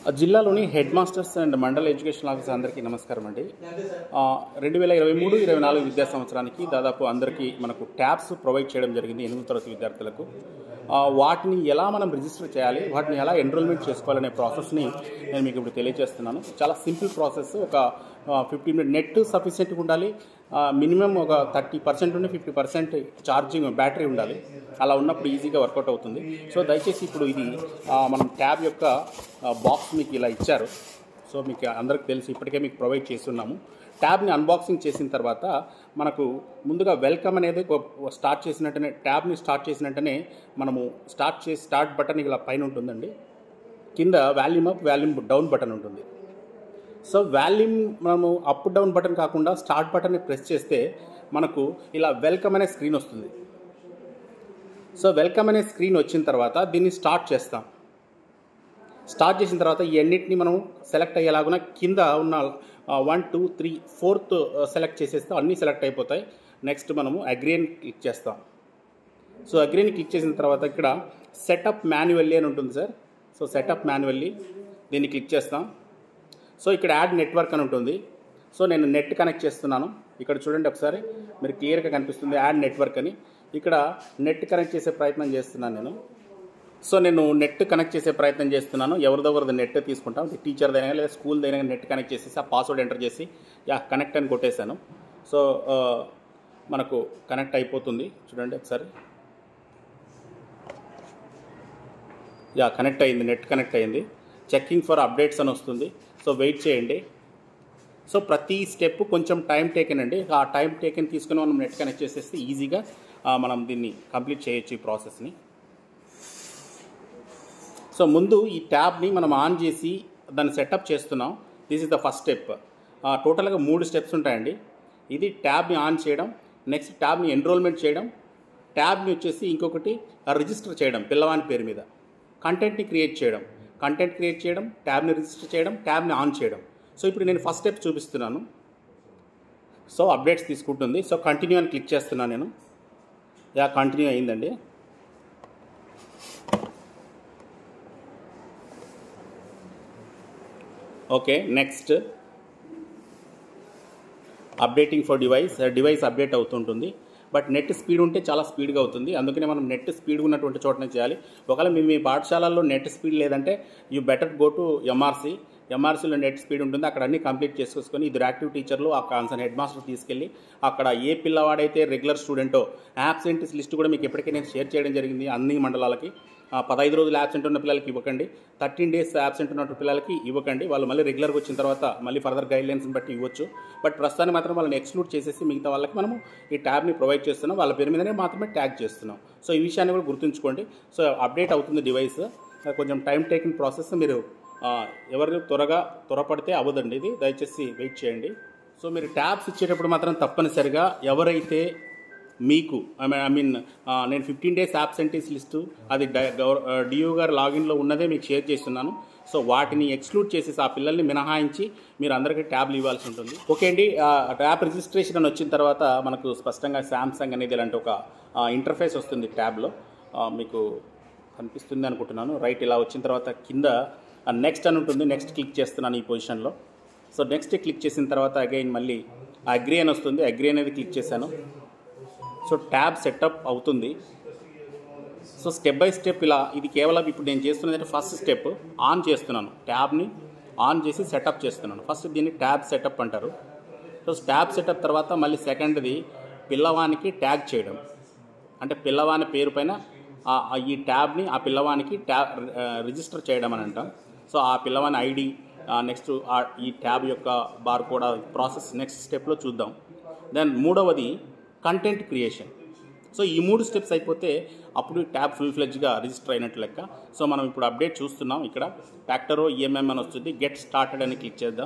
జిల్లాలోని head masters and మండల education officer అందరికీ నమస్కారం అండి రెండు వేల ఇరవై మూడు ఇరవై నాలుగు విద్యా సంవత్సరానికి దాదాపు అందరికీ మనకు ట్యాబ్స్ ప్రొవైడ్ చేయడం జరిగింది ఎనిమిది తరగతి విద్యార్థులకు ఆ, వాటిని ఎలా మనం రిజిస్టర్ చేయాలి వాటిని ఎలా ఎన్రోల్మెంట్ చేసుకోవాలనే ప్రాసెస్ని నేను మీకు ఇప్పుడు తెలియజేస్తున్నాను చాలా సింపుల్ ప్రాసెస్ ఒక ఫిఫ్టీన్ మినిట్ నెట్ సఫిషియెంట్గా ఉండాలి మినిమం ఒక థర్టీ పర్సెంట్ నుండి ఫిఫ్టీ పర్సెంట్ ఛార్జింగ్ బ్యాటరీ ఉండాలి అలా ఉన్నప్పుడు ఈజీగా వర్కౌట్ అవుతుంది సో దయచేసి ఇప్పుడు ఇది ఆ, మనం ట్యాబ్ యొక్క బాక్స్ మీకు ఇలా ఇచ్చారు సో మీకు అందరికి తెలిసి ఇప్పటికే మీకు ప్రొవైడ్ చేస్తున్నాము ట్యాబ్ని అన్బాక్సింగ్ చేసిన తర్వాత మనకు ముందుగా వెల్కమ్ అనేది ఒక- స్టార్ట్ చేసిన వెంటనే ట్యాబ్ని స్టార్ట్ చేసిన వెంటనే మనము స్టార్ట్ చేసి స్టార్ట్ బటన్ ఇలా పైన ఉంటుందండి కింద volume up volume down button ఉంటుంది సో వాల్యూమ్ మనము అప్ డౌన్ బటన్ కాకుండా స్టార్ట్ బటన్ని ప్రెస్ చేస్తే మనకు ఇలా వెల్కమ్ అనే స్క్రీన్ వస్తుంది సో వెల్కమ్ అనే స్క్రీన్ వచ్చిన తర్వాత దీన్ని స్టార్ట్ చేస్తాం స్టార్ట్ చేసిన తర్వాత ఈ అన్నిటిని మనం సెలెక్ట్ అయ్యేలాగున కింద ఉన్న one two three fourth select చేసేస్తే అన్నీ సెలెక్ట్ అయిపోతాయి నెక్స్ట్ మనము అగ్రీని క్లిక్ చేస్తాం సో అగ్రీని క్లిక్ చేసిన తర్వాత ఇక్కడ సెటప్ మాన్యువల్లీ అని ఉంటుంది సార్ సో సెటప్ మాన్యువల్లీ దీన్ని క్లిక్ చేస్తాం సో ఇక్కడ యాడ్ నెట్వర్క్ అని ఉంటుంది సో నేను నెట్ కనెక్ట్ చేస్తున్నాను ఇక్కడ చూడండి ఒకసారి మీరు క్లియర్గా కనిపిస్తుంది యాడ్ నెట్వర్క్ అని ఇక్కడ నెట్ కనెక్ట్ చేసే ప్రయత్నం చేస్తున్నాను నేను సో నేను నెట్ కనెక్ట్ చేసే ప్రయత్నం చేస్తున్నాను ఎవరిదొకరిది నెట్ తీసుకుంటాం టీచర్ దగ్గర లేదా స్కూల్ దగ్గర నెట్ కనెక్ట్ చేసేసి ఆ పాస్వర్డ్ ఎంటర్ చేసి యా కనెక్ట్ అని కొట్టేశాను సో ఆ, మనకు కనెక్ట్ అయిపోతుంది చూడండి ఒకసారి యా కనెక్ట్ అయింది నెట్ కనెక్ట్ అయింది చెక్కింగ్ ఫర్ అప్డేట్స్ అని వస్తుంది సో వెయిట్ చేయండి సో ప్రతి స్టెప్ కొంచెం టైం టేకెన్ అండి ఆ టైం టేకెన్ తీసుకుని మనం నెట్ కనెక్ట్ చేసేస్తే ఈజీగా ఆ, మనం దీన్ని కంప్లీట్ చేయొచ్చు ఈ ప్రాసెస్ని సో ముందు ఈ ట్యాబ్ని మనం ఆన్ చేసి దాన్ని సెటప్ చేస్తున్నాం this is the first step టోటల్గా మూడు స్టెప్స్ ఉంటాయండి ఇది ట్యాబ్ని ఆన్ చేయడం నెక్స్ట్ ట్యాబ్ని ఎన్రోల్మెంట్ చేయడం ట్యాబ్ని వచ్చేసి ఇంకొకటి రిజిస్టర్ చేయడం పిల్లవాని పేరు మీద కంటెంట్ని క్రియేట్ చేయడం కంటెంట్ క్రియేట్ చేయడం ట్యాబ్ని రిజిస్టర్ చేయడం ట్యాబ్ని ఆన్ చేయడం సో ఇప్పుడు నేను ఫస్ట్ స్టెప్ చూపిస్తున్నాను సో అప్డేట్స్ తీసుకుంటుంది సో కంటిన్యూ అని క్లిక్ చేస్తున్నాను నేను యా కంటిన్యూ అయిందండి okay next updating for device device update అవుతుంటుంది బట్ నెట్ స్పీడ్ ఉంటే చాలా స్పీడ్గా అవుతుంది అందుకనే మనం నెట్ స్పీడ్ ఉన్నటువంటి చోటనే చేయాలి ఒకవేళ మీ మీ పాఠశాలల్లో నెట్ స్పీడ్ లేదంటే you better go to MRC ఎంఆర్సీలో నెట్ స్పీడ్ ఉంటుంది అక్కడ అన్ని కంప్లీట్ చేసుకొని ఇద్దరు యాక్టివ్ టీచర్లు ఆ కాన్సన్ హెడ్ మాస్టర్ తీసుకెళ్ళి అక్కడ ఏ పిల్లవాడైతే రెగ్యులర్ స్టూడెంటో యాబ్సెంట్స్ లిస్ట్ కూడా మీకు ఎప్పటికీ నేను షేర్ చేయడం జరిగింది అన్ని మండలాలకి ఆ, పదహైదు రోజులు యాబ్సెంట్ ఉన్న పిల్లలకి ఇవ్వకండి థర్టీన్ డేస్ యాబ్సెంట్ ఉన్న పిల్లలకి ఇవ్వకండి వాళ్ళు మళ్ళీ రెగ్యులర్గా వచ్చిన తర్వాత మళ్ళీ ఫర్దర్ గైడ్ లైన్స్ని బట్టి ఇవ్వచ్చు బట్ ప్రస్తుతానికి మాత్రం వాళ్ళని ఎక్స్క్లూడ్ చేసేసి మిగతా వాళ్ళకి మనము ఈ ట్యాబ్ని ప్రొవైడ్ చేస్తున్నాం వాళ్ళ పేరు మీదనే మాత్రమే ట్యాగ్ చేస్తున్నాం సో ఈ విషయాన్ని కూడా గుర్తుంచుకోండి సో అప్డేట్ అవుతుంది డివైస్ కొంచెం టైం టేకింగ్ ప్రాసెస్ మీరు ఆ, ఎవరు త్వరగా త్వరపడితే అవ్వదండి ఇది దయచేసి వెయిట్ చేయండి సో మీరు ట్యాబ్స్ ఇచ్చేటప్పుడు మాత్రం తప్పనిసరిగా ఎవరైతే మీకు ఐ మీన్ ఐ మీన్ నేను ఫిఫ్టీన్ డేస్ యాబ్సెంటీస్ లిస్టు అది డియూ గారు లాగిన్లో ఉన్నదే మీకు షేర్ చేస్తున్నాను సో వాటిని ఎక్స్క్లూడ్ చేసేసి ఆ పిల్లల్ని మినహాయించి మీరు అందరికీ ట్యాబ్లు ఇవ్వాల్సి ఉంటుంది ఓకే అండి ట్యాబ్ రిజిస్ట్రేషన్ అని వచ్చిన తర్వాత మనకు స్పష్టంగా శాంసంగ్ అనేది ఇలాంటి ఒక ఇంటర్ఫేస్ వస్తుంది ట్యాబ్లో మీకు కనిపిస్తుంది అనుకుంటున్నాను రైట్ ఇలా వచ్చిన తర్వాత కింద నెక్స్ట్ అని ఉంటుంది నెక్స్ట్ క్లిక్ చేస్తున్నాను ఈ పొజిషన్లో సో నెక్స్ట్ క్లిక్ చేసిన తర్వాత అగైన్ మళ్ళీ అగ్రి అని వస్తుంది అగ్రి అనేది క్లిక్ చేశాను సో ట్యాబ్ సెటప్ అవుతుంది సో స్టెప్ బై స్టెప్ ఇలా ఇది కేవలం ఇప్పుడు నేను చేస్తున్నది అంటే ఫస్ట్ స్టెప్ ఆన్ చేస్తున్నాను ట్యాబ్ని ఆన్ చేసి సెటప్ చేస్తున్నాను ఫస్ట్ దీన్ని ట్యాబ్ సెటప్ అంటారు సో ట్యాబ్ సెటప్ తర్వాత మళ్ళీ సెకండ్ది పిల్లవానికి ట్యాగ్ చేయడం అంటే పిల్లవాని పేరు పైన ఆ- ఆ ఈ ట్యాబ్ని ఆ పిల్లవానికి ట్యాబ్ రిజిస్టర్ చేయడం అని అంటాం సో ఆ పిల్లవాని ఐడి నెక్స్ట్ ఈ ట్యాబ్ యొక్క బార్ కోడ్ ప్రాసెస్ నెక్స్ట్ స్టెప్లో చూద్దాం దెన్ మూడవది కంటెంట్ క్రియేషన్ సో ఈ మూడు స్టెప్స్ అయిపోతే అప్పుడు ట్యాబ్ ఫుల్ ఫ్లెడ్జ్గా రిజిస్టర్ అయినట్టు లెక్క సో మనం ఇప్పుడు అప్డేట్ చూస్తున్నాం ఇక్కడ ట్యాక్టరో ఈఎంఎం అని వస్తుంది గెట్ స్టార్టెడ్ అని క్లిక్ చేద్దాం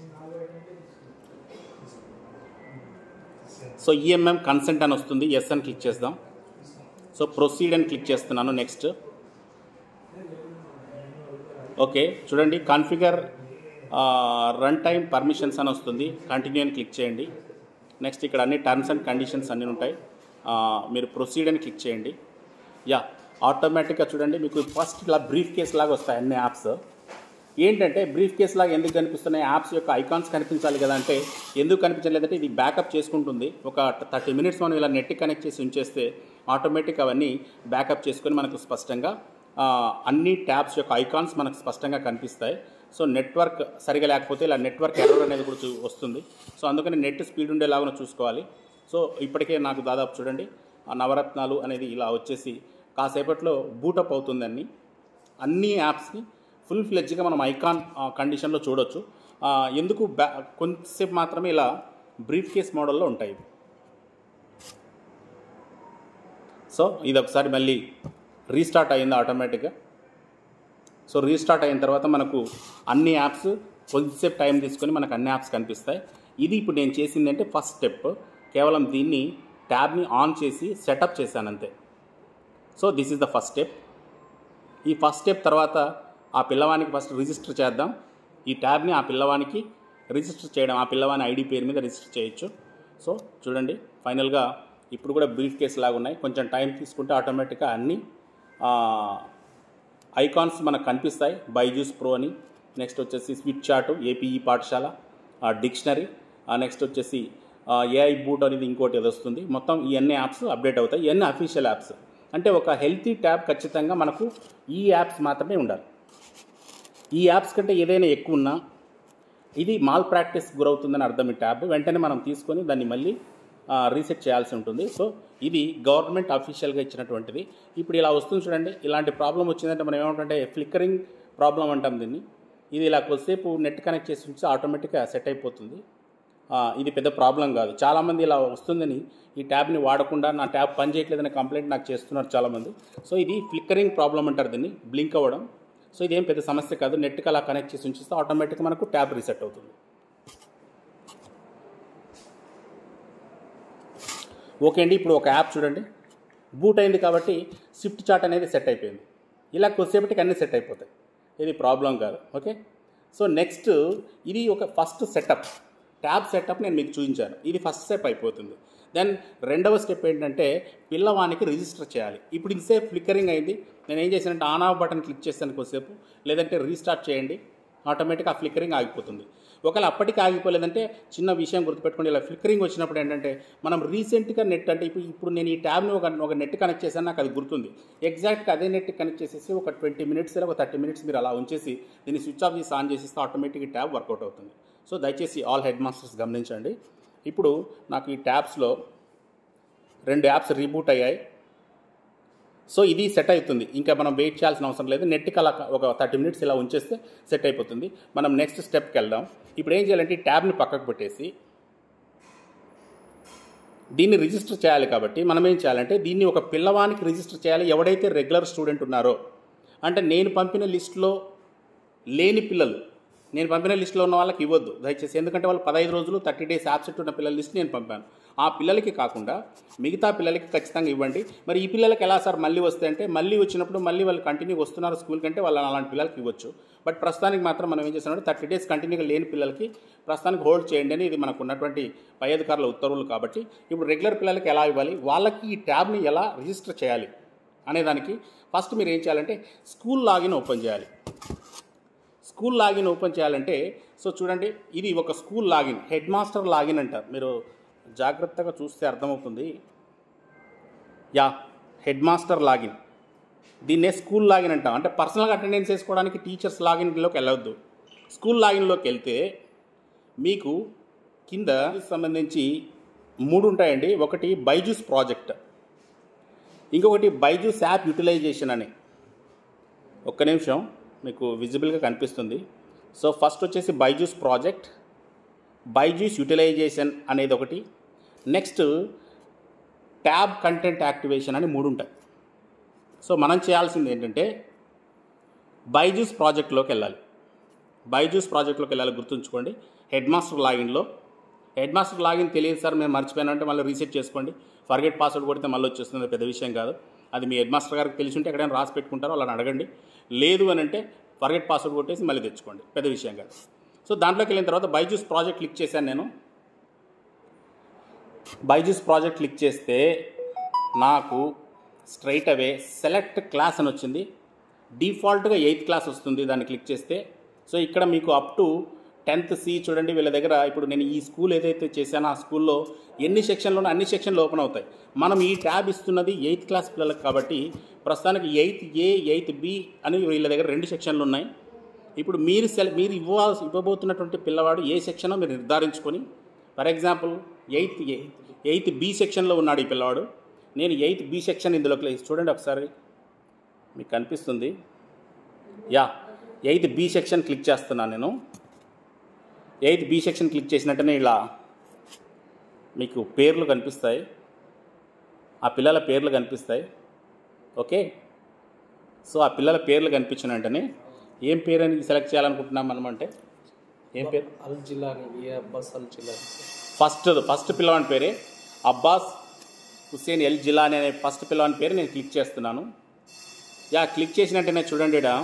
సో ఈఎంఎం కన్సెంట్ అని వస్తుంది ఎస్ అని క్లిక్ చేద్దాం సో ప్రొసీడ్ అని క్లిక్ చేస్తున్నాను నెక్స్ట్ ఓకే చూడండి కాన్ఫిగర్ రన్ టైం పర్మిషన్స్ అని వస్తుంది కంటిన్యూ అని క్లిక్ చేయండి నెక్స్ట్ ఇక్కడ అన్ని టర్మ్స్ అండ్ కండిషన్స్ అన్నీ ఉంటాయి ఆ, మీరు ప్రొసీడ్ అని క్లిక్ చేయండి యా ఆటోమేటిక్గా చూడండి మీకు ఫస్ట్ ఇలా బ్రీఫ్ కేస్ లాగా వస్తాయి అన్ని యాప్స్ ఏంటంటే బ్రీఫ్ కేస్ లాగా ఎందుకు కనిపిస్తున్నాయి యాప్స్ యొక్క ఐకాన్స్ కనిపించాలి కదా అంటే ఎందుకు కనిపించలేదంటే ఇది బ్యాకప్ చేసుకుంటుంది ఒక థర్టీ మినిట్స్ మనం ఇలా నెట్ కనెక్ట్ చేసి ఉంచేస్తే ఆటోమేటిక్ అవన్నీ బ్యాకప్ చేసుకొని మనకు స్పష్టంగా ఆ, అన్ని ట్యాబ్స్ యొక్క ఐకాన్స్ మనకు స్పష్టంగా కనిపిస్తాయి సో నెట్వర్క్ సరిగా లేకపోతే ఇలా నెట్వర్క్ ఎర్రర్ అనేది కూడా చూ- వస్తుంది సో అందుకని నెట్ స్పీడ్ ఉండేలాగా చూసుకోవాలి సో ఇప్పటికే నాకు దాదాపు చూడండి ఆ నవరత్నాలు అనేది ఇలా వచ్చేసి కాసేపట్లో బూటప్ అవుతుంది అన్ని అన్ని యాప్స్ని ఫుల్ ఫ్లెడ్జ్గా మనం ఐకాన్ కండిషన్లో చూడొచ్చు ఆ, ఎందుకు బ్యా కొంతసేపు మాత్రమే ఇలా బ్రీఫ్ కేస్ మోడల్లో ఉంటాయి ఇవి. సో ఇది ఒకసారి మళ్ళీ రీస్టార్ట్ అయింది ఆటోమేటిక్గా సో రీస్టార్ట్ అయిన తర్వాత మనకు అన్ని యాప్స్ కొద్దిసేపు టైం తీసుకొని మనకు అన్ని యాప్స్ కనిపిస్తాయి ఇది ఇప్పుడు నేను చేసింది అంటే ఫస్ట్ స్టెప్ కేవలం దీన్ని ట్యాబ్ని ఆన్ చేసి సెటప్ చేశాను అంతే so this is the first step ఈ ఫస్ట్ స్టెప్ తర్వాత ఆ పిల్లవానికి ఫస్ట్ రిజిస్టర్ చేద్దాం ఈ ట్యాబ్ని ఆ పిల్లవానికి రిజిస్టర్ చేయడం ఆ పిల్లవాని ఐడి పేరు మీద రిజిస్టర్ చేయొచ్చు సో చూడండి ఫైనల్గా ఇప్పుడు కూడా బ్రీఫ్ కేస్ లాగా ఉన్నాయి కొంచెం టైం తీసుకుంటే ఆటోమేటిక్గా అన్నీ ఐకాన్స్ మనకు కనిపిస్తాయి బైజూస్ ప్రో అని నెక్స్ట్ వచ్చేసి స్విచ్ చార్ట్ ఏపీఈ పాఠశాల డిక్షనరీ నెక్స్ట్ వచ్చేసి ఏఐ బూట్ అనేది ఇంకోటి ఏదో వస్తుంది మొత్తం ఇవన్నీ యాప్స్ అప్డేట్ అవుతాయి ఇవన్నీ అఫీషియల్ యాప్స్ అంటే ఒక హెల్తీ ట్యాబ్ ఖచ్చితంగా మనకు ఈ యాప్స్ మాత్రమే ఉండాలి ఈ యాప్స్ కంటే ఏదైనా ఎక్కువ ఉన్నా ఇది మాల్ ప్రాక్టీస్ గురవుతుందని అర్థం ఈ ట్యాబ్ వెంటనే మనం తీసుకొని దాన్ని మళ్ళీ రీసెట్ చేయాల్సి ఉంటుంది సో ఇది గవర్నమెంట్ అఫీషియల్గా ఇచ్చినటువంటిది ఇప్పుడు ఇలా వస్తుంది చూడండి ఇలాంటి ప్రాబ్లం వచ్చిందంటే మనం ఏమంటే ఫ్లిక్కరింగ్ ప్రాబ్లం అంటాం దీన్ని ఇది ఇలా కొద్దిసేపు నెట్ కనెక్ట్ చేసి ఉంచి ఆటోమేటిక్గా సెట్ అయిపోతుంది ఆ, ఇది పెద్ద ప్రాబ్లం కాదు చాలామంది ఇలా వస్తుందని ఈ ట్యాబ్ని వాడకుండా నా ట్యాబ్ పని చేయట్లేదనే కంప్లైంట్ నాకు చేస్తున్నారు చాలామంది సో ఇది ఫ్లిక్కరింగ్ ప్రాబ్లం అంటారు దీన్ని బ్లింక్ అవ్వడం సో ఇదేం పెద్ద సమస్య కాదు నెట్కి అలా కనెక్ట్ చేసి ఉంచిస్తే ఆటోమేటిక్గా మనకు ట్యాబ్ రీసెట్ అవుతుంది ఓకే అండి ఇప్పుడు ఒక యాప్ చూడండి బూట్ అయింది కాబట్టి షిఫ్ట్ చార్ట్ అనేది సెట్ అయిపోయింది ఇలా కొద్దిసేపటికి అన్నీ సెట్ అయిపోతాయి ఇది ప్రాబ్లం కాదు ఓకే సో నెక్స్ట్ ఇది ఒక ఫస్ట్ సెటప్ ట్యాబ్ సెటప్ నేను మీకు చూపించాను ఇది ఫస్ట్ స్టెప్ అయిపోతుంది దెన్ రెండవ స్టెప్ ఏంటంటే పిల్లవానికి రిజిస్టర్ చేయాలి ఇప్పుడు ఇంతసేపు ఫ్లిక్కరింగ్ అయింది నేను ఏం చేశానంటే ఆన్ ఆఫ్ బటన్ క్లిక్ చేస్తాను కొద్దిసేపు లేదంటే రీస్టార్ట్ చేయండి ఆటోమేటిక్ ఆ ఫ్లిక్కరింగ్ ఆగిపోతుంది ఒకవేళ అప్పటికి ఆగిపోలేదంటే చిన్న విషయం గుర్తుపెట్టుకోండి ఇలా ఫ్లిక్కరింగ్ వచ్చినప్పుడు ఏంటంటే మనం రీసెంట్గా నెట్ అంటే ఇప్పుడు ఇప్పుడు నేను ఈ ట్యాబ్ని ఒక ఒక నెట్ కనెక్ట్ చేశాను నాకు అది గుర్తుంది ఎగ్జాక్ట్గా అదే నెట్ కనెక్ట్ చేసేసి ఒక ట్వంటీ మినిట్స్ ఒక థర్టీ మినిట్స్ మీరు అలా ఉంచేసి దీన్ని స్విచ్ ఆఫ్ చేసి ఆన్ చేసేస్తే ఆటోమేటిక్ ఈ ట్యాబ్ వర్కౌట్ అవుతుంది సో దయచేసి ఆల్ హెడ్ మాస్టర్స్ గమనించండి ఇప్పుడు నాకు ఈ ట్యాబ్స్లో రెండు యాప్స్ రీబూట్ అయ్యాయి సో ఇది సెట్ అవుతుంది ఇంకా మనం వెయిట్ చేయాల్సిన అవసరం లేదు నెట్కి అలా ఒక థర్టీ మినిట్స్ ఇలా ఉంచేస్తే సెట్ అయిపోతుంది మనం నెక్స్ట్ స్టెప్కి వెళ్దాం ఇప్పుడు ఏం చేయాలంటే ఈ ట్యాబ్ని పక్కకు పెట్టేసి దీన్ని రిజిస్టర్ చేయాలి కాబట్టి మనం ఏం చేయాలంటే దీన్ని ఒక పిల్లవానికి రిజిస్టర్ చేయాలి ఎవడైతే రెగ్యులర్ స్టూడెంట్ ఉన్నారో అంటే నేను పంపిన లిస్టులో లేని పిల్లలు నేను పంపిన లిస్టులో ఉన్న వాళ్ళకి ఇవ్వద్దు దయచేసి ఎందుకంటే వాళ్ళు పదహైదు రోజులు థర్టీ డేస్ యాబ్సెంట్ ఉన్న పిల్లల లిస్ట్ నేను పంపాను ఆ పిల్లలకి కాకుండా మిగతా పిల్లలకి ఖచ్చితంగా ఇవ్వండి మరి ఈ పిల్లలకి ఎలా సార్ మళ్ళీ వస్తే అంటే మళ్ళీ వచ్చినప్పుడు మళ్ళీ వాళ్ళు కంటిన్యూ వస్తున్నారు స్కూల్ కంటే వాళ్ళు అలాంటి పిల్లలకి ఇవ్వచ్చు బట్ ప్రస్తుతానికి మాత్రం మనం ఏం చేస్తున్నామంటే థర్టీ డేస్ కంటిన్యూగా లేని పిల్లలకి ప్రస్తుతానికి హోల్డ్ చేయండి అని ఇది మనకు ఉన్నటువంటి పై అధికారుల ఉత్తర్వులు కాబట్టి ఇప్పుడు రెగ్యులర్ పిల్లలకి ఎలా ఇవ్వాలి వాళ్ళకి ఈ ట్యాబ్ని ఎలా రిజిస్టర్ చేయాలి అనేదానికి ఫస్ట్ మీరు ఏం చేయాలంటే స్కూల్ లాగిన్ ఓపెన్ చేయాలి స్కూల్ లాగిన్ ఓపెన్ చేయాలంటే సో చూడండి ఇది ఒక school login head master login అంటారు మీరు జాగ్రత్తగా చూస్తే అర్థమవుతుంది యా హెడ్ మాస్టర్ లాగిన్ దీన్నే స్కూల్ లాగిన్ అంటాం అంటే పర్సనల్గా అటెండెన్స్ వేసుకోవడానికి టీచర్స్ లాగిన్లోకి వెళ్ళవద్దు స్కూల్ లాగిన్లోకి వెళ్తే మీకు కింద సంబంధించి మూడు ఉంటాయండి ఒకటి బైజూస్ ప్రాజెక్ట్ ఇంకొకటి బైజూస్ యాప్ యూటిలైజేషన్ అని ఒక్క నిమిషం మీకు విజిబుల్గా కనిపిస్తుంది సో ఫస్ట్ వచ్చేసి బైజూస్ ప్రాజెక్ట్ బైజూస్ యూటిలైజేషన్ అనేది ఒకటి నెక్స్ట్ ట్యాబ్ కంటెంట్ యాక్టివేషన్ అని మూడు ఉంటాయి సో మనం చేయాల్సింది ఏంటంటే బైజూస్ ప్రాజెక్ట్లోకి వెళ్ళాలి బైజూస్ ప్రాజెక్ట్లోకి వెళ్ళాలి గుర్తుంచుకోండి హెడ్ మాస్టర్ లాగిన్లో హెడ్ మాస్టర్ లాగిన్ తెలియదు సార్ మేము మర్చిపోయానంటే మళ్ళీ రీసెట్ చేసుకోండి ఫర్గెట్ పాస్వర్డ్ కొడితే మళ్ళీ వచ్చేస్తుంది పెద్ద విషయం కాదు అది మీ హెడ్ మాస్టర్ గారికి తెలిసి ఉంటే ఎక్కడైనా రాసి పెట్టుకుంటారో వాళ్ళని అడగండి లేదు అని అంటే ఫర్గెట్ పాస్వర్డ్ కొట్టేసి మళ్ళీ తెచ్చుకోండి పెద్ద విషయం కాదు సో దాంట్లోకి వెళ్ళిన తర్వాత బైజూస్ ప్రాజెక్ట్ క్లిక్ చేశాను నేను బైజూస్ ప్రాజెక్ట్ క్లిక్ చేస్తే నాకు స్ట్రైట్ అవే సెలెక్ట్ క్లాస్ అని వచ్చింది డిఫాల్ట్గా ఎయిత్ క్లాస్ వస్తుంది దాన్ని క్లిక్ చేస్తే సో ఇక్కడ మీకు అప్ టు టెన్త్ సి చూడండి వీళ్ళ దగ్గర ఇప్పుడు నేను ఈ స్కూల్ ఏదైతే చేశానో ఆ స్కూల్లో ఎన్ని సెక్షన్లోనూ అన్ని సెక్షన్లు ఓపెన్ అవుతాయి మనం ఈ ట్యాబ్ ఇస్తున్నది ఎయిత్ క్లాస్ పిల్లలకు కాబట్టి ప్రస్తుతానికి ఎయిత్ ఏ ఎయిత్ బి అని వీళ్ళ దగ్గర రెండు సెక్షన్లు ఉన్నాయి ఇప్పుడు మీరు సెల్ మీరు ఇవ్వాల్సి ఇవ్వబోతున్నటువంటి పిల్లవాడు ఏ సెక్షనో మీరు నిర్ధారించుకొని for example eighth A eighth B సెక్షన్లో ఉన్నాడు ఈ పిల్లవాడు నేను ఎయిత్ బి సెక్షన్ ఇందులోకి లే- చూడండి ఒకసారి మీకు కనిపిస్తుంది yeah eighth B section click చేస్తున్నాను నేను ఎయిత్ బి సెక్షన్ క్లిక్ చేసినట్టనే ఇలా మీకు పేర్లు కనిపిస్తాయి ఆ పిల్లల పేర్లు కనిపిస్తాయి ఓకే సో ఆ పిల్లల పేర్లు కనిపించిన వెంటనే ఏం పేరు అని సెలెక్ట్ చేయాలనుకుంటున్నాం మనం అంటే ఏం పేరు అల్ జిల్లాని ఏ అబ్బాస్ అల్ జిల్లాని ఫస్ట్ ఫస్ట్ పిల్లవాని పేరే అబ్బాస్ హుస్సేన్ ఎల్ జిలాని అనే ఫస్ట్ పిల్లవాని పేరు నేను క్లిక్ చేస్తున్నాను యా క్లిక్ చేసినట్టేనే చూడండి ఈడ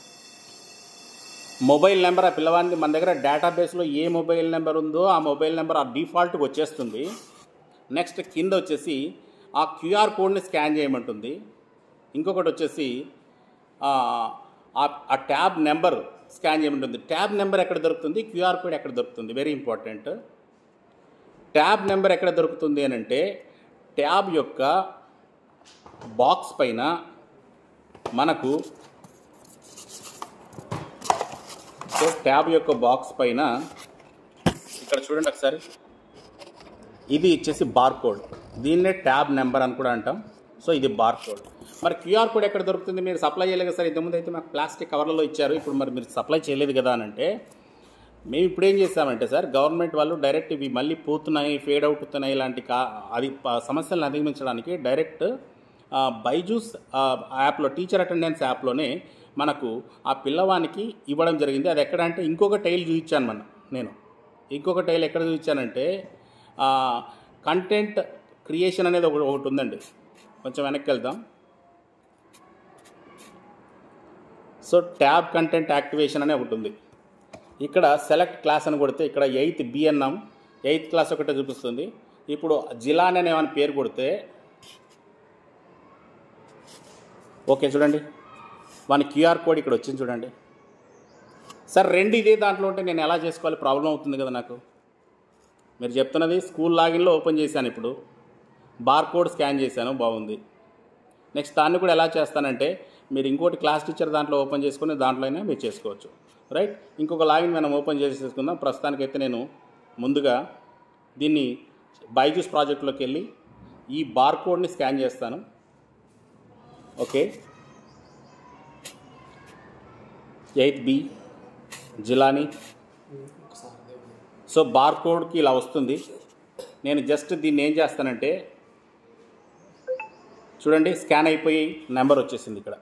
మొబైల్ నెంబర్ ఆ పిల్లవాడిని మన దగ్గర డేటాబేస్లో ఏ మొబైల్ నెంబర్ ఉందో ఆ మొబైల్ నెంబర్ ఆ డిఫాల్ట్కి వచ్చేస్తుంది నెక్స్ట్ కింద వచ్చేసి ఆ క్యూఆర్ కోడ్ని స్కాన్ చేయమంటుంది ఇంకొకటి వచ్చేసి ఆ, ఆ- ఆ ట్యాబ్ నెంబర్ స్కాన్ చేయమంటుంది ట్యాబ్ నెంబర్ ఎక్కడ దొరుకుతుంది క్యూఆర్ కోడ్ ఎక్కడ దొరుకుతుంది వెరీ ఇంపార్టెంట్ ట్యాబ్ నెంబర్ ఎక్కడ దొరుకుతుంది అని అంటే ట్యాబ్ యొక్క బాక్స్ పైన మనకు సో ట్యాబ్ యొక్క బాక్స్ పైన ఇక్కడ చూడండి ఒకసారి ఇది వచ్చేసి బార్ కోడ్ దీన్నే ట్యాబ్ నెంబర్ అని కూడా అంటాం సో ఇది బార్ కోడ్ మరి క్యూఆర్ కోడ్ ఎక్కడ దొరుకుతుంది మీరు సప్లై చేయలేదు కదా సార్ ఇంతకుముందు అయితే మాకు ప్లాస్టిక్ కవర్లలో ఇచ్చారు ఇప్పుడు మరి మీరు సప్లై చేయలేదు కదా అని అంటే మేము ఇప్పుడు ఏం చేస్తామంటే సార్ గవర్నమెంట్ వాళ్ళు డైరెక్ట్ ఇవి మళ్ళీ పోతున్నాయి ఫేడ్ అవుట్ అవుతున్నాయి ఇలాంటి కా అది ప- సమస్యలను అధిగమించడానికి డైరెక్ట్ ఆ, బైజూస్ ఆ, యాప్లో టీచర్ అటెండెన్స్ యాప్లోనే మనకు ఆ పిల్లవానికి ఇవ్వడం జరిగింది అది ఎక్కడ అంటే ఇంకొక టైల్ చూపించాను మనం నేను ఇంకొక టైల్ ఎక్కడ చూపించానంటే కంటెంట్ క్రియేషన్ అనేది ఒకటి ఒకటి ఉందండి కొంచెం వెనక్కి వెళ్దాం సో ట్యాబ్ కంటెంట్ యాక్టివేషన్ అనే ఒకటి ఉంది ఇక్కడ సెలెక్ట్ క్లాస్ అని కొడితే ఇక్కడ ఎయిత్ బి అన్నాం ఎయిత్ క్లాస్ ఒకటే చూపిస్తుంది ఇప్పుడు జిలాన్ అనే ఏమైనా పేరు కొడితే ఓకే చూడండి వాని క్యూఆర్ కోడ్ ఇక్కడ వచ్చింది చూడండి సార్ రెండు ఇదే దాంట్లో ఉంటే నేను ఎలా చేసుకోవాలి ప్రాబ్లం అవుతుంది కదా నాకు మీరు చెప్తున్నది స్కూల్ లాగిన్లో ఓపెన్ చేశాను ఇప్పుడు బార్ కోడ్ స్కాన్ చేశాను బాగుంది నెక్స్ట్ దాన్ని కూడా ఎలా చేస్తానంటే మీరు ఇంకోటి క్లాస్ టీచర్ దాంట్లో ఓపెన్ చేసుకుని దాంట్లోనే మీరు చేసుకోవచ్చు రైట్ ఇంకొక లాగిన్ మనం ఓపెన్ చేసేసుకుందాం ప్రస్తుతానికైతే నేను ముందుగా దీన్ని బైజూస్ ప్రాజెక్ట్లోకి వెళ్ళి ఈ బార్ కోడ్ని స్కాన్ చేస్తాను okay eighth B Jilani so bar కోడ్కి ఇలా వస్తుంది నేను జస్ట్ దీన్ని ఏం చేస్తానంటే చూడండి స్కాన్ అయిపోయి నెంబర్ వచ్చేసింది ఇక్కడ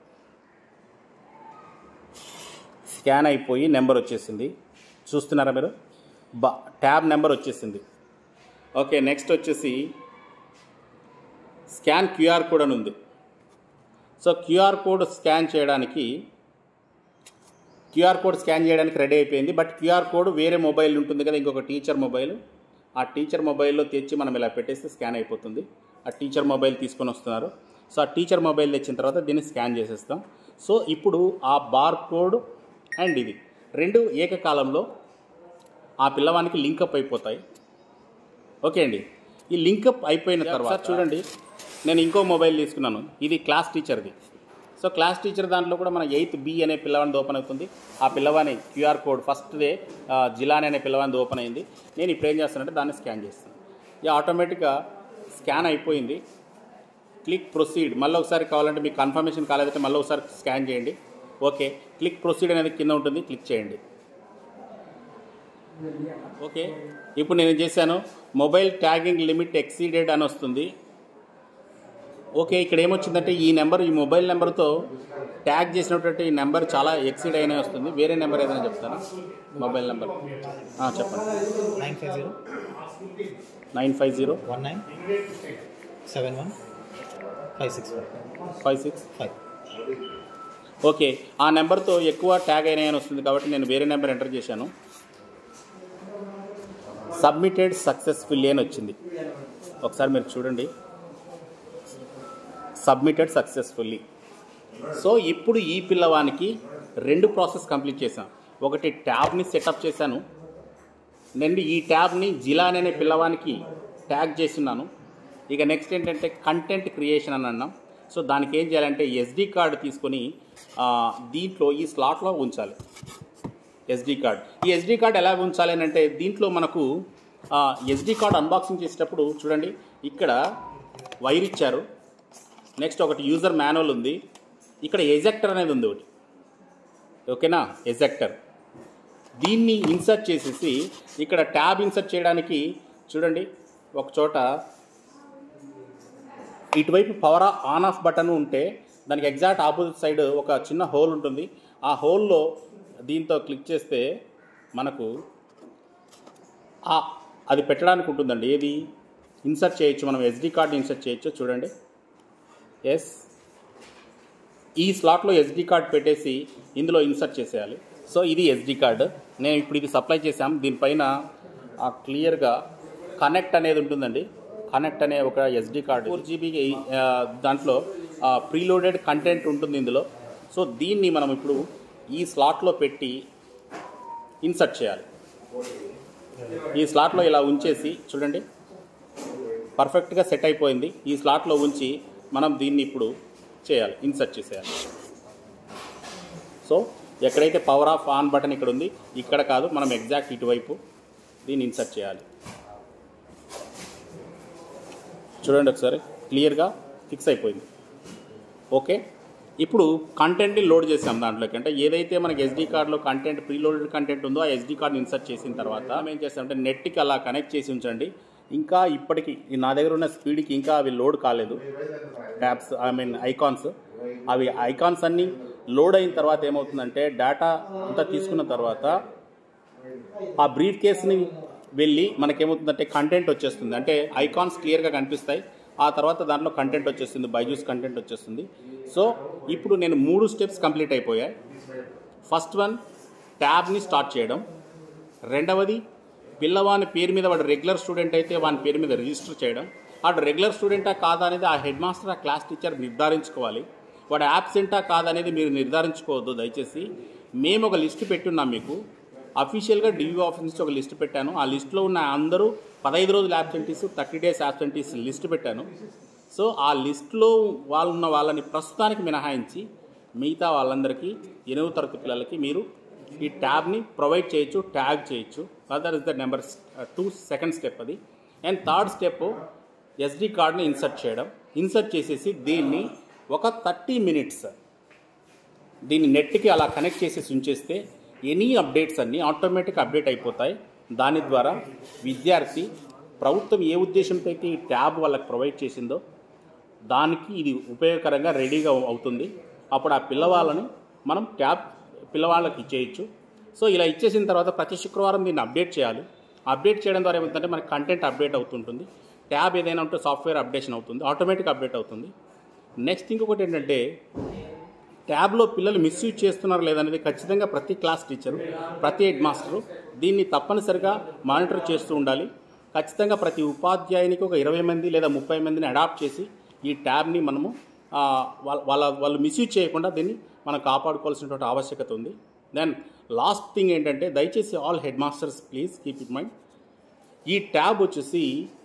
స్కాన్ అయిపోయి నెంబర్ వచ్చేసింది చూస్తున్నారా మీరు బా ట్యాబ్ నెంబర్ వచ్చేసింది ఓకే నెక్స్ట్ వచ్చేసి స్కాన్ క్యూఆర్ కోడ్ అని ఉంది సో క్యూఆర్ కోడ్ స్కాన్ చేయడానికి క్యూఆర్ కోడ్ స్కాన్ చేయడానికి రెడీ అయిపోయింది బట్ క్యూఆర్ కోడ్ వేరే మొబైల్ ఉంటుంది కదా ఇంకొక టీచర్ మొబైల్ ఆ టీచర్ మొబైల్లో తెచ్చి మనం ఇలా పెట్టేస్తే స్కాన్ అయిపోతుంది ఆ టీచర్ మొబైల్ తీసుకొని వస్తున్నారు సో ఆ టీచర్ మొబైల్ తెచ్చిన తర్వాత దీన్ని స్కాన్ చేసేస్తాం సో ఇప్పుడు ఆ బార్ కోడ్ అండ్ ఇది రెండు ఏకకాలంలో ఆ పిల్లవానికి లింకప్ అయిపోతాయి ఓకే అండి ఈ లింకప్ అయిపోయిన తర్వాత చూడండి నేను ఇంకో మొబైల్ తీసుకున్నాను ఇది క్లాస్ టీచర్ది సో క్లాస్ టీచర్ దాంట్లో కూడా మన ఎయిత్ బి అనే పిల్లవాడిది ఓపెన్ అవుతుంది ఆ పిల్లవాని క్యూఆర్ కోడ్ ఫస్ట్దే జిలాని అనే పిల్లవాడిది ఓపెన్ అయింది నేను ఇప్పుడు ఏం చేస్తానంటే దాన్ని స్కాన్ చేస్తాను ఇది ఆటోమేటిక్గా స్కాన్ అయిపోయింది క్లిక్ ప్రొసీడ్ మళ్ళీ ఒకసారి కావాలంటే మీకు కన్ఫర్మేషన్ కాలేదంటే మళ్ళీ ఒకసారి స్కాన్ చేయండి ఓకే క్లిక్ ప్రొసీడ్ అనేది కింద ఉంటుంది క్లిక్ చేయండి ఓకే ఇప్పుడు నేను చేశాను మొబైల్ ట్యాగింగ్ లిమిట్ ఎక్సీడెడ్ అని వస్తుంది ఓకే ఇక్కడ ఏమొచ్చిందంటే ఈ నెంబర్ ఈ మొబైల్ నెంబర్తో ట్యాగ్ చేసినటువంటి ఈ నెంబర్ చాలా ఎక్సీడ్ అయినా వస్తుంది వేరే నెంబర్ ఏదైనా చెప్తారా మొబైల్ నెంబర్ ఆ, చెప్పండి nine five zero nine five zero one nine seven one five six five five six five okay ఆ నెంబర్తో ఎక్కువ ట్యాగ్ అయినాయని వస్తుంది కాబట్టి నేను వేరే నెంబర్ ఎంటర్ చేశాను సబ్మిటెడ్ సక్సెస్ఫుల్లీ అని వచ్చింది ఒకసారి మీరు చూడండి సబ్మిటెడ్ సక్సెస్ఫుల్లీ సో ఇప్పుడు ఈ పిల్లవానికి రెండు ప్రాసెస్ కంప్లీట్ చేసాం ఒకటి ట్యాబ్ని సెటప్ చేశాను నేను ఈ ట్యాబ్ని జిలాన్ అనే పిల్లవానికి ట్యాగ్ చేస్తున్నాను ఇక నెక్స్ట్ ఏంటంటే కంటెంట్ క్రియేషన్ అని అన్నాం సో దానికి ఏం చేయాలంటే ఎస్డి కార్డు తీసుకొని ఆ, దీంట్లో ఈ స్లాట్లో ఉంచాలి ఎస్డి కార్డ్ ఈ ఎస్డి కార్డ్ ఎలా ఉంచాలి అని అంటే దీంట్లో మనకు ఎస్డి కార్డ్ అన్బాక్సింగ్ చేసేటప్పుడు చూడండి ఇక్కడ వైర్ ఇచ్చారు నెక్స్ట్ ఒకటి యూజర్ మాన్యువల్ ఉంది ఇక్కడ ఎజెక్టర్ అనేది ఉంది ఒకటి ఓకేనా ఎజెక్టర్ దీన్ని ఇన్సర్ట్ చేసేసి ఇక్కడ ట్యాబ్ ఇన్సర్ట్ చేయడానికి చూడండి ఒక చోట ఇటువైపు పవర్ ఆన్ ఆఫ్ బటన్ ఉంటే దానికి ఎగ్జాక్ట్ ఆపోజిట్ సైడ్ ఒక చిన్న హోల్ ఉంటుంది ఆ హోల్లో దీంతో క్లిక్ చేస్తే మనకు ఆ అది పెట్టడానికి ఉంటుందండి ఏది ఇన్సర్ట్ చేయొచ్చు మనం ఎస్డి కార్డ్ ఇన్సర్ట్ చేయొచ్చు చూడండి ఎస్ ఈ స్లాట్లో ఎస్డి కార్డ్ పెట్టేసి ఇందులో ఇన్సర్ట్ చేసేయాలి సో ఇది ఎస్డి కార్డ్ నేను ఇప్పుడు ఇది సప్లై చేశాం దీనిపైన ఆ క్లియర్గా కనెక్ట్ అనేది ఉంటుందండి కనెక్ట్ అనే ఒక ఎస్డి కార్డ్ ఫోర్ జీబీ దాంట్లో ప్రీలోడెడ్ కంటెంట్ ఉంటుంది ఇందులో సో దీన్ని మనం ఇప్పుడు ఈ స్లాట్లో పెట్టి ఇన్సర్ట్ చేయాలి ఈ స్లాట్లో ఇలా ఉంచేసి చూడండి పర్ఫెక్ట్గా సెట్ అయిపోయింది ఈ స్లాట్లో ఉంచి మనం దీన్ని ఇప్పుడు చేయాలి ఇన్సర్ట్ చేసేయాలి సో ఎక్కడైతే పవర్ ఆఫ్ ఆన్ బటన్ ఇక్కడ ఉంది ఇక్కడ కాదు మనం ఎగ్జాక్ట్ ఇటువైపు దీన్ని ఇన్సర్ట్ చేయాలి చూడండి ఒకసారి క్లియర్గా ఫిక్స్ అయిపోయింది ఓకే ఇప్పుడు కంటెంట్ని లోడ్ చేసాం దాంట్లోకి అంటే ఏదైతే మనకి ఎస్డి కార్డ్లో కంటెంట్ ప్రీలోడెడ్ కంటెంట్ ఉందో ఆ ఎస్డి కార్డ్ని ఇన్సర్ట్ చేసిన తర్వాత మనం ఏం చేస్తామంటే నెట్కి అలా కనెక్ట్ చేసి ఉంచండి ఇంకా ఇప్పటికి ఈ నా దగ్గర ఉన్న స్పీడ్కి ఇంకా అవి లోడ్ కాలేదు ట్యాబ్స్ ఐ మీన్ ఐకాన్స్ అవి ఐకాన్స్ అన్నీ లోడ్ అయిన తర్వాత ఏమవుతుందంటే డేటా అంతా తీసుకున్న తర్వాత ఆ బ్రీఫ్ కేస్ని వెళ్ళి మనకేమవుతుందంటే కంటెంట్ వచ్చేస్తుంది అంటే ఐకాన్స్ క్లియర్గా కనిపిస్తాయి ఆ తర్వాత దాంట్లో కంటెంట్ వచ్చేస్తుంది బైజూస్ కంటెంట్ వచ్చేస్తుంది సో ఇప్పుడు నేను మూడు స్టెప్స్ కంప్లీట్ అయిపోయాయి ఫస్ట్ వన్ ట్యాబ్ని స్టార్ట్ చేయడం రెండవది పిల్లవాని పేరు మీద వాడు రెగ్యులర్ స్టూడెంట్ అయితే వాని పేరు మీద రిజిస్టర్ చేయడం వాడు రెగ్యులర్ స్టూడెంటా కాదా అనేది ఆ హెడ్ మాస్టర్ ఆ క్లాస్ టీచర్ నిర్ధారించుకోవాలి వాడు యాబ్సెంటా కాదనేది మీరు నిర్ధారించుకోవద్దు దయచేసి మేము ఒక లిస్ట్ పెట్టున్నాం మీకు అఫీషియల్గా డియూ ఆఫీస్ నుంచి ఒక లిస్ట్ పెట్టాను ఆ లిస్ట్లో ఉన్న అందరూ పదహైదు రోజులు absentees thirty days absentees list పెట్టాను సో ఆ లిస్ట్లో వాళ్ళు ఉన్న వాళ్ళని ప్రస్తుతానికి మినహాయించి మిగతా వాళ్ళందరికీ ఎనిమిది తరగతి పిల్లలకి మీరు ఈ ట్యాబ్ని ప్రొవైడ్ చేయొచ్చు ట్యాగ్ చేయొచ్చు other is the number two second step అది అండ్ థర్డ్ స్టెప్ ఎస్డి కార్డ్ని ఇన్సర్ట్ చేయడం ఇన్సర్ట్ చేసేసి దీన్ని ఒక థర్టీ మినిట్స్ దీన్ని నెట్కి అలా కనెక్ట్ చేసేసి ఉంచేస్తే ఎనీ అప్డేట్స్ అన్నీ ఆటోమేటిక్ అప్డేట్ అయిపోతాయి దాని ద్వారా విద్యార్థి ప్రభుత్వం ఏ ఉద్దేశంతో అయితే ఈ ట్యాబ్ వాళ్ళకి ప్రొవైడ్ చేసిందో దానికి ఇది ఉపయోగకరంగా రెడీగా అవుతుంది అప్పుడు ఆ పిల్లవాళ్ళని మనం ట్యాబ్ పిల్లవాళ్ళకి ఇచ్చేయచ్చు సో ఇలా ఇచ్చేసిన తర్వాత ప్రతి శుక్రవారం దీన్ని అప్డేట్ చేయాలి అప్డేట్ చేయడం ద్వారా ఏమవుతుందంటే మనకి కంటెంట్ అప్డేట్ అవుతుంటుంది ట్యాబ్ ఏదైనా ఉంటే సాఫ్ట్వేర్ అప్డేషన్ అవుతుంది ఆటోమేటిక్ అప్డేట్ అవుతుంది నెక్స్ట్ ఇంకొకటి ఏంటంటే ట్యాబ్లో పిల్లలు మిస్యూజ్ చేస్తున్నారు లేదనేది ఖచ్చితంగా ప్రతి క్లాస్ టీచరు ప్రతి హెడ్ మాస్టరు దీన్ని తప్పనిసరిగా మానిటర్ చేస్తూ ఉండాలి ఖచ్చితంగా ప్రతి ఉపాధ్యాయునికి ఒక ఇరవై మంది లేదా ముప్పై మందిని అడాప్ట్ చేసి ఈ ట్యాబ్ని మనము ఆ, వాళ్ళ వాళ్ళ వాళ్ళు మిస్యూజ్ చేయకుండా దీన్ని మనం కాపాడుకోవాల్సినటువంటి ఆవశ్యకత ఉంది దెన్ లాస్ట్ థింగ్ ఏంటంటే దయచేసి all head masters please keep it mind ఈ ట్యాబ్ వచ్చేసి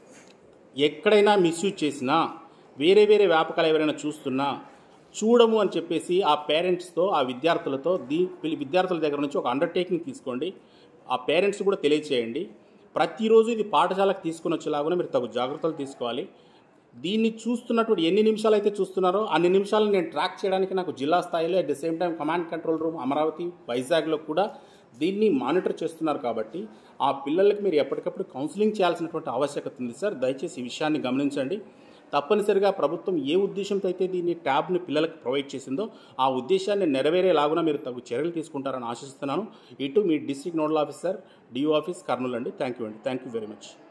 ఎక్కడైనా మిస్యూజ్ చేసినా వేరే వేరే వ్యాపకాలు ఎవరైనా చూస్తున్నా చూడము అని చెప్పేసి ఆ పేరెంట్స్తో ఆ విద్యార్థులతో దీ వీళ్ళ విద్యార్థుల దగ్గర నుంచి ఒక అండర్టేకింగ్ తీసుకోండి ఆ పేరెంట్స్ కూడా తెలియచేయండి ప్రతిరోజు ఇది పాఠశాలకు తీసుకుని వచ్చేలాగానే మీరు తగు జాగ్రత్తలు తీసుకోవాలి దీన్ని చూస్తున్నటువంటి ఎన్ని నిమిషాలు అయితే చూస్తున్నారో అన్ని నిమిషాలు నేను ట్రాక్ చేయడానికి నాకు జిల్లా స్థాయిలో at the same time command control room Amaravati వైజాగ్లో కూడా దీన్ని మానిటర్ చేస్తున్నారు కాబట్టి ఆ పిల్లలకి మీరు ఎప్పటికప్పుడు కౌన్సిలింగ్ చేయాల్సినటువంటి ఆవశ్యకత ఉంది సార్ దయచేసి ఈ విషయాన్ని గమనించండి తప్పనిసరిగా ప్రభుత్వం ఏ ఉద్దేశంతో అయితే దీన్ని ట్యాబ్ని పిల్లలకు ప్రొవైడ్ చేసిందో ఆ ఉద్దేశాన్ని నెరవేరేలాగున మీరు తగు చర్యలు తీసుకుంటారని ఆశిస్తున్నాను ఇటు మీ district nodal officer DO office Kurnool అండి థ్యాంక్ యూ అండి థ్యాంక్ యూ వెరీ మచ్